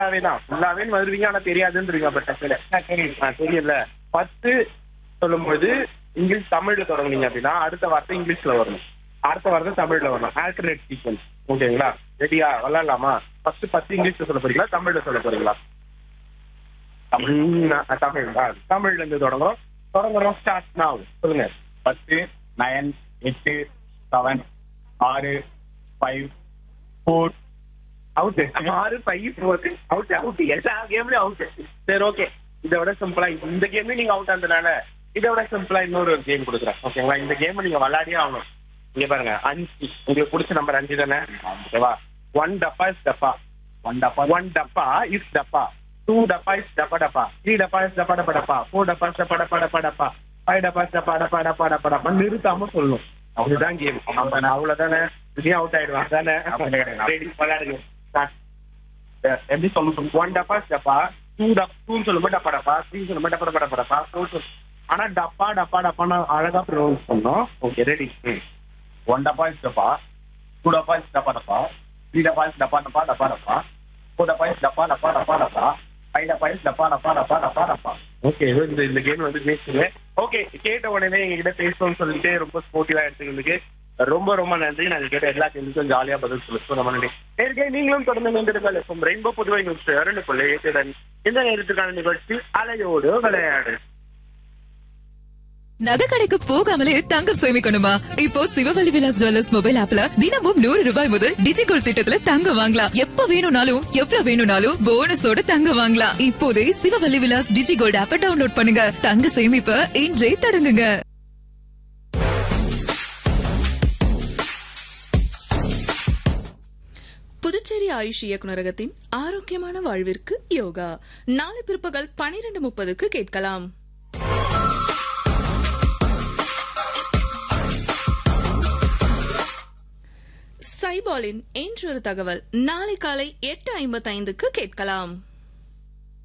ஃபுல்லாவே தான் ஃபுல்லாவே வருவீங்க ஆனா தெரியாதுன்றீங்க அப்ப டக்குல தெரியும் ஆ தெரியல பத்து சொல்லும்போது இங்கிலீஷ் தமிழ்ல தொடங்குனீங்க அப்படின்னா அடுத்த வார்த்தை இங்கிலீஷ்ல வரணும் அடுத்த வார்த்தை தமிழ்ல வரணும் ஆல்டர்னேட் சீக்வன்ஸ் ஓகேங்களா ரெடியா விளாடலாமா ஃபர்ஸ்ட் பத்து இங்கிலீஷ்ல சொல்ல போறீங்களா தமிழ்ல சொல்ல போறீங்களா தமிழ் தமிழ் தமிழ்ல இருந்து தொடங்குறோம் தொடங்குறோம் ஸ்டார்ட் நாவ் சொல்லுங்க பத்து நயன் எட்டு செவன் ஆறு ஃபைவ் ஃபோர் அவுட் ஆறு ஃபைவ் ஃபோர் அவுட் அவுட் எல்லா கேம்லயும் அவுட் சரி ஓகே இதை விட சிம்பிளா இந்த கேம்லயும் நீங்க அவுட் ஆனதுனால இதை விட சிம்பிளா இன்னொரு கேம் கொடுக்குறேன் ஓகேங்களா இந்த கேம் நீங்க விளையாடியே ஆகணும் இங்க பாருங்க அஞ்சு உங்களுக்கு பிடிச்ச நம்பர் அஞ்சு தானே ஓகேவா ஒன் டப்பா இஸ் டப்பா ஒன் டப்பா ஒன் டப்பா இஸ் டப்பா டூ டப்பா இஸ் டப்பா டப்பா த்ரீ டப்பா இஸ் டப்பா டப்பா டப்பா ஃபோர் டப்பா இஸ் டப்பா டப்பா டப்பா டப்பா ஃபைவ் டப்பா இஸ் டப்பா டப்பா டப்பா டப்பா டப்பா நிறுத்தாம சொல்லணும் அதுதான் கேம் அவ்வளவுதானே நீ அவுட் ஆயிடுவான் தானே Ready, விளையாடுங்க Start. எப்படி சொல்லணும் ஒன் டப்பா டப்பா டூ டப் டூன்னு சொல்லும்போது டப்பா டப்பா த்ரீ சொல்லும்போது டப்பா டப்பா டப்பா டப்பா ஃபோர் சொல்லு ஆனா டப்பா டப்பா டப்பான்னு அழகா ப்ரொனவுன்ஸ் பண்ணோம் ஓகே ரெடி ஒன் டப்பா இஸ் டப்பா டூ டப்பா இஸ் டப்பா டப்பா த்ரீ டப்பா இஸ் டப்பா டப்பா டப்பா டப்பா ஃபோர் டப்பா இஸ் டப்பா டப்பா டப்பா டப்பா ஃபைவ் டப்பா இஸ் டப்பா டப்பா டப்பா டப்பா டப்பா ஓகே இந்த இந்த கேம் வந்து பேசுங்க ஓகே கேட்ட உடனே எங்ககிட்ட பேசணும்னு சொல்லிட்டு ரொம்ப ஸ்போர்ட்டிவா எடுத்துக்கிறதுக்கு ரொம்ப ரொம்ப நன்றி நாங்க கேட்ட எல்லா கேள்விக்கும் ஜாலியா பதில் சொல்லுவோம் ரொம்ப நன்றி நேர்களே நீங்களும் தொடர்ந்து நின்றிருந்தால் இப்போ ரெயின்போ புதுவை நியூஸ் இரண்டு புள்ளி ஏற்றுடன் இந்த நேரத்துக்கான நிகழ்ச்சி அலையோடு விளையாடு நகை கடைக்கு போகாமலே தங்கம் சேமிக்கணுமா இப்போ சிவவலி விலாஸ் ஜுவல்லர்ஸ் மொபைல் ஆப்ல தினமும் நூறு ரூபாய் முதல் டிஜிகோல் திட்டத்துல தங்கம் வாங்கலாம் எப்ப வேணும்னாலும் எவ்வளவு வேணும்னாலும் போனஸோட தங்கம் வாங்கலாம் இப்போதே சிவவல்லி விலாஸ் டிஜிகோல்ட் ஆப்ப டவுன்லோட் பண்ணுங்க தங்க சேமிப்ப இன்றே தொடங்குங்க புதுச்சேரி ஆயுஷ் இயக்குநரகத்தின் ஆரோக்கியமான வாழ்விற்கு யோகா நாளை பிற்பகல் பனிரெண்டு முப்பதுக்கு கேட்கலாம் சைபாலின் என்றொரு தகவல் நாளை காலை எட்டு ஐம்பத்தைந்துக்கு கேட்கலாம்